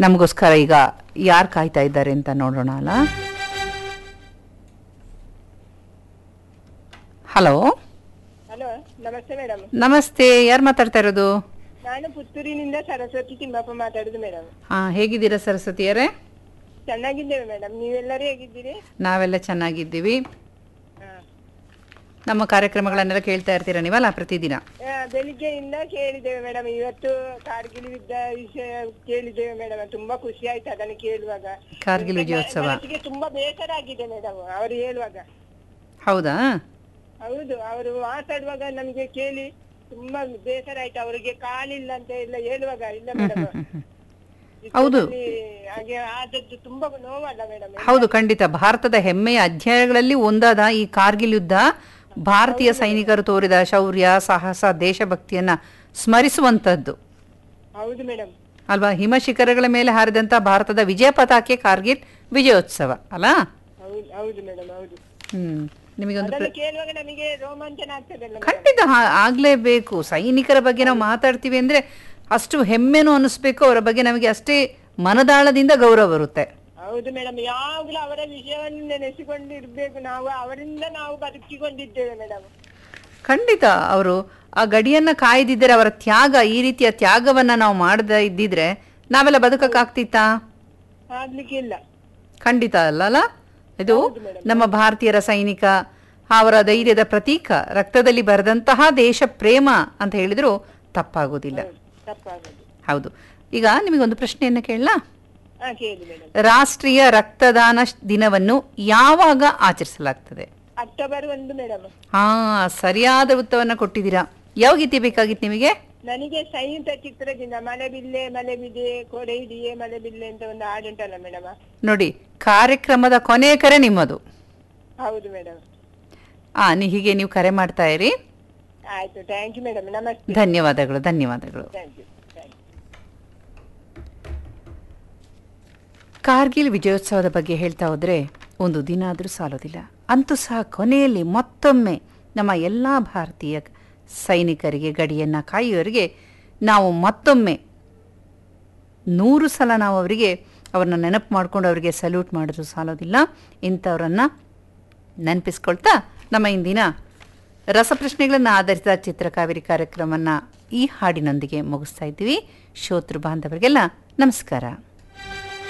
ನಮಗೋಸ್ಕರ ಈಗ ಯಾರು ಕಾಯ್ತಾ ಇದ್ದಾರೆ ಅಂತ ನೋಡೋಣ ಅಲ್ಲ ಹಲೋ ಹಲೋ ನಮಸ್ತೆ ಮೇಡಮ್ ನಮಸ್ತೆ ಯಾರು ಮಾತಾಡ್ತಾ ಇರೋದು ನಾನು ಪುತ್ತೂರಿನಿಂದ ಸರಸ್ವತಿ ತಿಮ್ಮಪ್ಪ ಮಾತಾಡುದು ಮೇಡಮ್ ಹಾ ಹೇಗಿದ್ದೀರಾ ಸರಸ್ವತಿಯರೇ ಚೆನ್ನಾಗಿದ್ದೇವೆ ಮೇಡಮ್ ನೀವೆಲ್ಲರೂ ಹೇಗಿದ್ದೀರಿ ನಾವೆಲ್ಲ ಚೆನ್ನಾಗಿದ್ದೀವಿ ಹಾ. ನಮ್ಮ ಕಾರ್ಯಕ್ರಮಗಳನ್ನೆಲ್ಲ ಕೇಳ್ತಾ ಇರ್ತೀರಾ ನೀವಲ್ಲ ಪ್ರತಿದಿನ ಆ, ಬೆಳಿಗ್ಗೆಯಿಂದ ಕೇಳಿದ್ದೇವೆ ಮೇಡಮ್ ಇವತ್ತು ಕಾರ್ಗಿಲ್ ಯುದ್ಧ ವಿಷಯ ಕೇಳಿದ್ದೇವೆ ಮೇಡಮ್ ತುಂಬಾ ಖುಷಿ ಆಯ್ತು ಅದನ್ನು ಕೇಳುವಾಗ ಕಾರ್ಗಿಲ್ ವಿಜಯೋತ್ಸವ ಮನಸ್ಸಿಗೆ ತುಂಬಾ ಬೇಸರ ಆಗಿದೆ ಮೇಡಮ್ ಅವರು ಹೇಳುವಾಗ ಹೌದಾ ಹೌದು ಅವರು ಮಾತಾಡುವಾಗ ನಮಗೆ ಕೇಳಿ ತುಂಬಾ ಬೇಸರ ಆಯ್ತು ಅವರಿಗೆ ಕಾಲಿಲ್ಲ ಅಂತ ಎಲ್ಲ ಹೇಳುವಾಗ ಇಲ್ಲ ಮೇಡಮ್ ಹೌದು. ಹಾಗೆ ಆದದ್ದು ತುಂಬಾ ನೋವಲ್ಲ ಮೇಡಮ್ ಹೌದು ಖಂಡಿತ ಭಾರತದ ಹೆಮ್ಮೆಯ ಅಧ್ಯಾಯಗಳಲ್ಲಿ ಒಂದಾದ ಈ ಕಾರ್ಗಿಲ್ ಯುದ್ಧ ಭಾರತೀಯ ಸೈನಿಕರು ತೋರಿದ ಶೌರ್ಯ ಸಾಹಸ ದೇಶಭಕ್ತಿಯನ್ನ ಸ್ಮರಿಸುವಂತದ್ದು ಹೌದು ಮೇಡಮ್ ಅಲ್ವಾ ಹಿಮ ಶಿಖರಗಳ ಮೇಲೆ ಹಾರಿದಂತ ಭಾರತದ ವಿಜಯ ಪತಾಕೆ ಕಾರ್ಗಿಲ್ ವಿಜಯೋತ್ಸವ ಅಲ್ಲ ಹೌದು ಹೌದು ಮೇಡಮ್ ಹೌದು ಹ್ಮ್ ನಿಮಗೊಂದು ಅದನ್ನು ಕೇಳುವಾಗ ನಮಗೆ ರೋಮಾಂಚನ ಆಗ್ತದಲ್ಲ ಮೇಡಮ್ ಖಂಡಿತ ಹಾ- ಆಗ್ಲೇಬೇಕು ಸೈನಿಕರ ಬಗ್ಗೆ ನಾವು ಮಾತಾಡ್ತೀವಿ ಅಂದ್ರೆ ಅಷ್ಟು ಹೆಮ್ಮೆನೂ ಅನಿಸ್ಬೇಕು ಅವರ ಬಗ್ಗೆ ನಮಗೆ ಅಷ್ಟೇ ಮನದಾಳದಿಂದ ಗೌರವ ಬರುತ್ತೆ ಹೌದು ಮೇಡಮ್ ಯಾವಾಗಲೂ ಅವರ ವಿಷಯವನ್ನು ನೆನೆಸಿಕೊಂಡಿರ್ಬೇಕು ನಾವು ಅವರಿಂದ ನಾವು ಬದುಕಿಕೊಂಡಿದ್ದೇವೆ ಮೇಡಮ್ ಖಂಡಿತ ಅವರು ಆ ಗಡಿಯನ್ನ ಕಾಯ್ದಿದ್ದರೆ ಅವರ ತ್ಯಾಗ ಈ ರೀತಿಯ ತ್ಯಾಗವನ್ನ ನಾವು ಮಾಡದ ಇದ್ದಿದ್ರೆ ನಾವೆಲ್ಲ ಬದುಕಕ್ಕಾಗ್ತಿತ್ತಾ ಆಗ್ಲಿಕ್ಕೆ ಇಲ್ಲ ಖಂಡಿತ ಅಲ್ಲಲ್ಲ ಇದು ನಮ್ಮ ಭಾರತೀಯರ ಸೈನಿಕ ಅವರ ಧೈರ್ಯದ ಪ್ರತೀಕ ರಕ್ತದಲ್ಲಿ ಬರೆದಂತಹ ದೇಶ ಪ್ರೇಮ ಅಂತ ಹೇಳಿದ್ರು ತಪ್ಪಾಗೋದಿಲ್ಲ ತಪ್ಪಾಗದು ಹೌದು ಈಗ ನಿಮಗೊಂದು ಪ್ರಶ್ನೆಯನ್ನ ಕೇಳಲಾ ಹಾ ಕೇಳಿ ಮೇಡಮ್ ರಾಷ್ಟ್ರೀಯ ರಕ್ತದಾನ ಶ್- ದಿನವನ್ನು ಯಾವಾಗ ಆಚರಿಸಲಾಗ್ತದೆ ಅಕ್ಟೋಬರ್ ಒಂದು ಮೇಡಮ್ ಹಾ ಸರಿಯಾದ ಉತ್ತರವನ್ನ ಕೊಟ್ಟಿದ್ದೀರಾ ಯಾವ ಗೀತೆ ಬೇಕಾಗಿತ್ತು ನಿಮಗೆ ನನಗೆ ಸಂಯುಕ್ತ ಚಿತ್ರದಿಂದ ಮಳೆ ಬಿಲ್ಲೆ ಮಳೆ ಬಿದೆ ಕೊಡೆ ಹಿಡಿಯೇ ಮಳೆ ಬಿಲ್ಲೆ ಅಂತ ಒಂದು ಹಾಡುಂಟಲ್ಲ ಮೇಡಮ್ ನೋಡಿ ಕಾರ್ಯಕ್ರಮದ ಕೊನೆಯ ಕರೆ ನಿಮ್ಮದು ಹೌದು ಮೇಡಮ್ ಆ ನೀ ಹೀಗೆ ನೀವು ಕರೆ ಮಾಡ್ತಾ ಇರಿ ಆಯ್ತು ಥ್ಯಾಂಕ್ ಯು ಮೇಡಮ್ ನಮಸ್ತೆ ಧನ್ಯವಾದಗಳು ಧನ್ಯವಾದಗಳು thank you thank you Kargil ವಿಜಯೋತ್ಸವದ ಬಗ್ಗೆ ಹೇಳ್ತಾ ಹೋದರೆ ಒಂದು ದಿನ ಆದರೂ ಸಾಲೋದಿಲ್ಲ ಅಂತೂ ಸಹ ಕೊನೆಯಲ್ಲಿ ಮತ್ತೊಮ್ಮೆ ನಮ್ಮ ಎಲ್ಲ ಭಾರತೀಯ ಸೈನಿಕರಿಗೆ ಗಡಿಯನ್ನು ಕಾಯುವವರಿಗೆ ನಾವು ಮತ್ತೊಮ್ಮೆ ನೂರು ಸಲ ನಾವು ಅವರಿಗೆ ಅವ್ರನ್ನ ನೆನಪು ಮಾಡ್ಕೊಂಡು ಅವರಿಗೆ ಸಲ್ಯೂಟ್ ಮಾಡಿದ್ರು ಸಾಲೋದಿಲ್ಲ ಇಂಥವ್ರನ್ನ ನೆನಪಿಸ್ಕೊಳ್ತಾ ನಮ್ಮ ಇಂದಿನ ರಸಪ್ರಶ್ನೆಗಳನ್ನು ಆಧರಿಸಿದ ಚಿತ್ರಕಾವೇರಿ ಕಾರ್ಯಕ್ರಮವನ್ನು ಈ ಹಾಡಿನೊಂದಿಗೆ ಮುಗಿಸ್ತಾ ಇದ್ದೀವಿ ಶ್ರೋತೃ ಬಾಂಧವರಿಗೆಲ್ಲ ನಮಸ್ಕಾರ